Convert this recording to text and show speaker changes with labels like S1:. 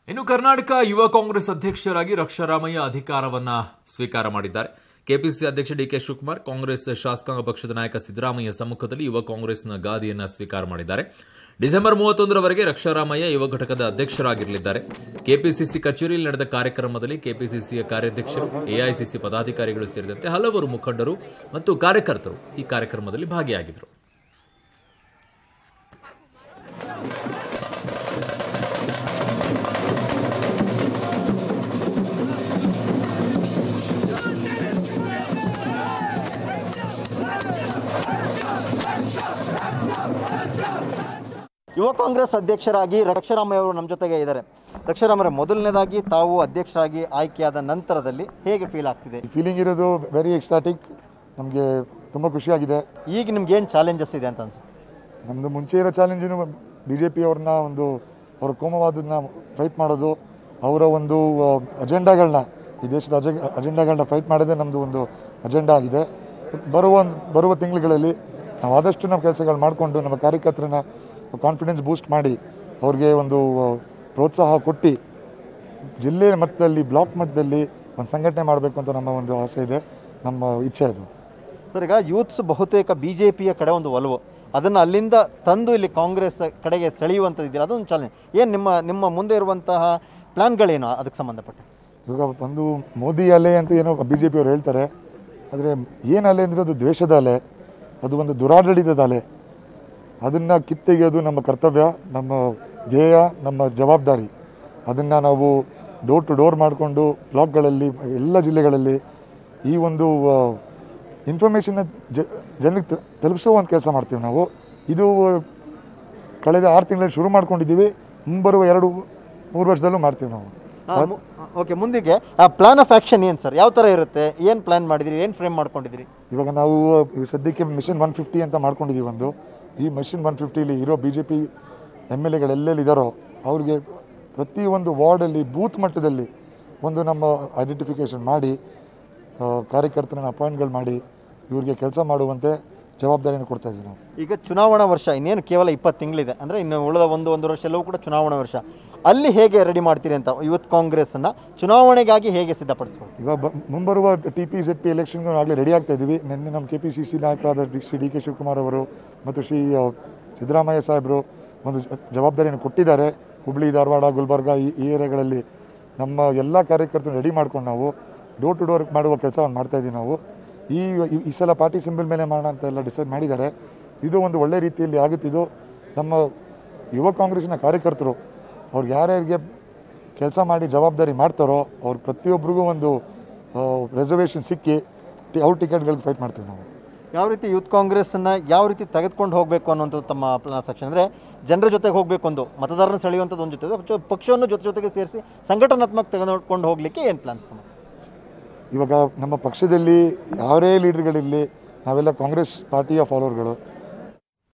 S1: ಇನ್ನು ಕರ್ನಾಟಕ ಯುವ ಕಾಂಗ್ರೆಸ್ ಅಧ್ಯಕ್ಷರಾಗಿ ರಕ್ಷಾರಾಮಯ್ಯ ಅಧಿಕಾರವನ್ನ ಸ್ವೀಕಾರ ಮಾಡಿದ್ದಾರೆ ಕೆಪಿಸಿಸಿ ಅಧ್ಯಕ್ಷ ಡಿಕೆ ಶಿವಕುಮಾರ್ ಕಾಂಗ್ರೆಸ್ ಶಾಸಕಾಂಗ ಪಕ್ಷದ ನಾಯಕ ಸಿದ್ದರಾಮಯ್ಯ ಸಮ್ಮುಖದಲ್ಲಿ ಯುವ ಕಾಂಗ್ರೆಸ್ನ ಗಾದಿಯನ್ನ ಸ್ವೀಕಾರ ಮಾಡಿದ್ದಾರೆ ಡಿಸೆಂಬರ್ ಮೂವತ್ತೊಂದರವರೆಗೆ ರಕ್ಷಾರಾಮಯ್ಯ ಯುವ ಘಟಕದ ಅಧ್ಯಕ್ಷರಾಗಿರಲಿದ್ದಾರೆ ಕೆಪಿಸಿಸಿ ಕಚೇರಿಯಲ್ಲಿ ನಡೆದ ಕಾರ್ಯಕ್ರಮದಲ್ಲಿ ಕೆಪಿಸಿಸಿಯ ಕಾರ್ಯಾಧ್ಯಕ್ಷರು ಎಐಸಿಸಿ ಪದಾಧಿಕಾರಿಗಳು ಸೇರಿದಂತೆ ಹಲವರು ಮುಖಂಡರು ಮತ್ತು ಕಾರ್ಯಕರ್ತರು ಈ ಕಾರ್ಯಕ್ರಮದಲ್ಲಿ ಭಾಗಿಯಾಗಿದ್ದರು
S2: ಯುವ ಕಾಂಗ್ರೆಸ್ ಅಧ್ಯಕ್ಷರಾಗಿ ರಕ್ಷಾರಾಮಯ್ಯ ಅವರು ನಮ್ಮ ಜೊತೆಗೆ ಇದ್ದಾರೆ ರಕ್ಷಾರಾಮಯ್ಯ ಮೊದಲನೇದಾಗಿ ತಾವು ಅಧ್ಯಕ್ಷರಾಗಿ ಆಯ್ಕೆಯಾದ ನಂತರದಲ್ಲಿ ಹೇಗೆ ಫೀಲ್ ಆಗ್ತಿದೆ
S3: ಫೀಲಿಂಗ್ ಇರೋದು ವೆರಿ ಎಕ್ಸ್ಟಾಟಿಕ್ ನಮಗೆ ತುಂಬ ಖುಷಿಯಾಗಿದೆ
S2: ಈಗ ನಿಮ್ಗೆ ಏನು ಚಾಲೆಂಜಸ್ ಇದೆ ಅಂತ ಅನ್ಸುತ್ತೆ
S3: ನಮ್ಮದು ಮುಂಚೆ ಇರೋ ಚಾಲೆಂಜಿನು ಬಿ ಜೆ ಪಿ ಅವ್ರನ್ನ ಒಂದು ಅವ್ರ ಕೋಮವಾದನ್ನ ಫೈಟ್ ಮಾಡೋದು ಅವರ ಒಂದು ಅಜೆಂಡಾಗಳನ್ನ ಈ ದೇಶದ ಅಜೆ ಅಜೆಂಡಾಗಳನ್ನ ಫೈಟ್ ಮಾಡೋದೇ ನಮ್ಮದು ಒಂದು ಅಜೆಂಡಾ ಆಗಿದೆ ಬರುವ ಬರುವ ತಿಂಗಳುಗಳಲ್ಲಿ ನಾವು ಆದಷ್ಟು ನಮ್ಮ ಕೆಲಸಗಳು ಮಾಡಿಕೊಂಡು ನಮ್ಮ ಕಾರ್ಯಕರ್ತರನ್ನ ಕಾನ್ಫಿಡೆನ್ಸ್ ಬೂಸ್ಟ್ ಮಾಡಿ ಅವ್ರಿಗೆ ಒಂದು ಆ, ಪ್ರೋತ್ಸಾಹ ಕೊಟ್ಟು ಜಿಲ್ಲೆ ಮಟ್ಟದಲ್ಲಿ ಬ್ಲಾಕ್ ಮಟ್ಟದಲ್ಲಿ ಒಂದು ಸಂಘಟನೆ ಮಾಡಬೇಕು ಅಂತ ನಮ್ಮ ಒಂದು ಆಸೆ ಇದೆ ನಮ್ಮ ಇಚ್ಛೆ ಅದು
S2: ಸರ್ ಈಗ ಯೂತ್ಸ್ ಬಹುತೇಕ ಬಿ ಜೆ ಪಿಯ ಕಡೆ ಒಂದು ಒಲವು ಅದನ್ನು ಅಲ್ಲಿಂದ ತಂದು ಇಲ್ಲಿ ಕಾಂಗ್ರೆಸ್ ಕಡೆಗೆ ಸೆಳೆಯುವಂಥದ್ದಿಲ್ಲ ಅದೊಂದು ಚಾಲೆಂಜ್ ಏನು ನಿಮ್ಮ ನಿಮ್ಮ ಮುಂದೆ ಇರುವಂತಹ ಪ್ಲಾನ್ಗಳೇನು ಅದಕ್ಕೆ ಸಂಬಂಧಪಟ್ಟ
S3: ಇವಾಗ ಒಂದು ಮೋದಿ ಅಲೆ ಅಂತ ಏನೋ ಬಿ ಜೆ ಪಿಯವರು ಹೇಳ್ತಾರೆ ಆದರೆ ಏನು ಅಲೆ ಅಂದರೆ ಅದು ದ್ವೇಷದ ಅಲೆ ಅದು ಒಂದು ದುರಾಡಳಿತದ ಅಲೆ ಅದನ್ನು ಕಿತ್ತೆಗೆಯೋದು ನಮ್ಮ ಕರ್ತವ್ಯ ನಮ್ಮ ಧ್ಯೇಯ ನಮ್ಮ ಜವಾಬ್ದಾರಿ ಅದನ್ನು ನಾವು ಡೋರ್ ಟು ಡೋರ್ ಮಾಡಿಕೊಂಡು ಬ್ಲಾಕ್ಗಳಲ್ಲಿ ಎಲ್ಲ ಜಿಲ್ಲೆಗಳಲ್ಲಿ ಈ ಒಂದು ಇನ್ಫಾರ್ಮೇಷನ್ನ ಜ ಜನರಿಗೆ ತ- ತಲುಪಿಸೋ ಒಂದು ಕೆಲಸ ಮಾಡ್ತೀವಿ ನಾವು ಇದು ಕಳೆದ ಆರು ತಿಂಗಳಲ್ಲಿ ಶುರು ಮಾಡ್ಕೊಂಡಿದ್ದೀವಿ ಮುಂಬರುವ ಎರಡು ಮೂರು ವರ್ಷದಲ್ಲೂ ಮಾಡ್ತೀವಿ ನಾವು
S2: ಓಕೆ ಮುಂದಿಗೆ ಆ ಪ್ಲಾನ್ ಆಫ್ ಆಕ್ಷನ್ ಏನು ಸರ್ ಯಾವ ಥರ ಇರುತ್ತೆ ಏನು ಪ್ಲಾನ್ ಮಾಡಿದಿರಿ ಏನು ಫ್ರೇಮ್ ಮಾಡ್ಕೊಂಡಿದ್ದೀರಿ
S3: ಇವಾಗ ನಾವು ಈ ಸದ್ಯಕ್ಕೆ ಮಿಷನ್ ಒನ್ ಫಿಫ್ಟಿ ಅಂತ ಮಾಡ್ಕೊಂಡಿದ್ದೀವಿ ಒಂದು ಈ ಮಿಷನ್ ಒನ್ ಫಿಫ್ಟಿಲಿ ಇರೋ B J P M L ಎಗಳು ಎಲ್ಲೆಲ್ಲಿ ಇದ್ದಾರೋ ಅವ್ರಿಗೆ ಪ್ರತಿಯೊಂದು ವಾರ್ಡಲ್ಲಿ ಬೂತ್ ಮಟ್ಟದಲ್ಲಿ ಒಂದು ನಮ್ಮ ಐಡೆಂಟಿಫಿಕೇಷನ್ ಮಾಡಿ ಆ, ಕಾರ್ಯಕರ್ತರನ್ನ ಅಪಾಯಿಂಟ್ಗಳು ಮಾಡಿ ಇವ್ರಿಗೆ ಕೆಲಸ ಮಾಡುವಂತೆ ಜವಾಬ್ದಾರಿಯನ್ನು ಕೊಡ್ತಾ ಇದ್ದೀವಿ ನಾವು
S2: ಈಗ ಚುನಾವಣಾ ವರ್ಷ ಇನ್ನೇನು ಕೇವಲ ಇಪ್ಪತ್ತು ತಿಂಗಳಿದೆ ಅಂದರೆ ಇನ್ನು ಉಳಿದ ಒಂದು ಒಂದು ವರ್ಷ ಎಲ್ಲವೂ ಕೂಡ ಚುನಾವಣಾ ವರ್ಷ ಅಲ್ಲಿ ಹೇಗೆ ರೆಡಿ ಮಾಡ್ತೀರಿ ಅಂತ ಯೂತ್ ಕಾಂಗ್ರೆಸ್ಸನ್ನು ಚುನಾವಣೆಗಾಗಿ ಹೇಗೆ ಸಿದ್ಧಪಡಿಸ್ಬೋದು
S3: ಇವಾಗ ಬ- ಮುಂಬರುವ ಟಿ ಪಿ ಜೆಡ್ ಪಿ ಎಲೆಕ್ಷನ್ಗೆ ಆಗಲೇ ರೆಡಿ ಆಗ್ತಾ ಇದ್ದೀವಿ ನಿನ್ನೆ ನಮ್ಮ ಕೆ ಪಿ ಸಿ ಸಿ ನಾಯಕರಾದ D- Shri D K Shivakumar ಅವರು ಮತ್ತು ಶ್ರೀ ಆ, ಸಿದ್ದರಾಮಯ್ಯ ಸಾಹೇಬರು ಒಂದು ಜ- ಜವಾಬ್ದಾರಿಯನ್ನು ಕೊಟ್ಟಿದ್ದಾರೆ ಹುಬ್ಳಿ ಧಾರವಾಡ ಗುಲ್ಬರ್ಗ ಈ ಈ ಏರಿಯಾಗಳಲ್ಲಿ ನಮ್ಮ ಎಲ್ಲ ಕಾರ್ಯಕರ್ತರು ರೆಡಿ ಮಾಡ್ಕೊಂಡು ನಾವು ಡೋರ್ ಟು ಡೋರ್ ಮಾಡುವ ಕೆಲಸವನ್ನು ಮಾಡ್ತಾ ಇದ್ದೀವಿ ನಾವು ಈ ಈ- ಈ ಸಲ ಪಾರ್ಟಿ ಸಿಂಬಲ್ ಮೇಲೆ ಮಾಡೋಣ ಅಂತ ಎಲ್ಲ ಡಿಸೈಡ್ ಮಾಡಿದ್ದಾರೆ ಇದು ಒಂದು ಒಳ್ಳೆ ರೀತಿಯಲ್ಲಿ ಆಗುತ್ತಿದ್ದು ನಮ್ಮ ಯುವ ಕಾಂಗ್ರೆಸ್ಸಿನ ಕಾರ್ಯಕರ್ತರು ಅವ್ರಿಗೆ ಯಾರ್ಯಾರಿಗೆ ಕೆಲಸ ಮಾಡಿ ಜವಾಬ್ದಾರಿ ಮಾಡ್ತಾರೋ ಅವ್ರು ಪ್ರತಿಯೊಬ್ಬರಿಗೂ ಒಂದು ರಿಸರ್ವೇಷನ್ ಸಿಕ್ಕಿ ಟಿ- ಅವ್ರ ಟಿಕೆಟ್ಗಳಿಗೆ ಫೈಟ್ ಮಾಡ್ತೀವಿ ನಾವು
S2: ಯಾವ ರೀತಿ ಯೂತ್ ಕಾಂಗ್ರೆಸ್ಸನ್ನು ಯಾವ ರೀತಿ ತೆಗೆದುಕೊಂಡು ಹೋಗಬೇಕು ಅನ್ನೋಂಥದ್ದು ತಮ್ಮ ಪ್ಲಾನ್ ಸೆಕ್ಷನ್ ಅಂದರೆ ಜನರ ಜೊತೆಗೆ ಹೋಗಬೇಕು ಒಂದು ಮತದಾರನ ಸೆಳೆಯುವಂಥದ್ದು ಒಂದು ಜೊತೆ ಪಕ್ಷ- ಪಕ್ಷವನ್ನು ಜೊತೆ ಜೊತೆಗೆ ಸೇರಿಸಿ ಸಂಘಟನಾತ್ಮಕ ತೆಗೆದುಕೊಂಡು ಹೋಗಲಿಕ್ಕೆ ಏನು ಪ್ಲಾನ್ಸ್ ತಮ್ಮ
S3: ಇವಾಗ ನಮ್ಮ ಪಕ್ಷದಲ್ಲಿ ಯಾರೇ ಲೀಡರ್ಗಳಿರಲಿ ನಾವೆಲ್ಲ ಕಾಂಗ್ರೆಸ್ ಪಾರ್ಟಿಯ ಫಾಲೋವರ್ಗಳು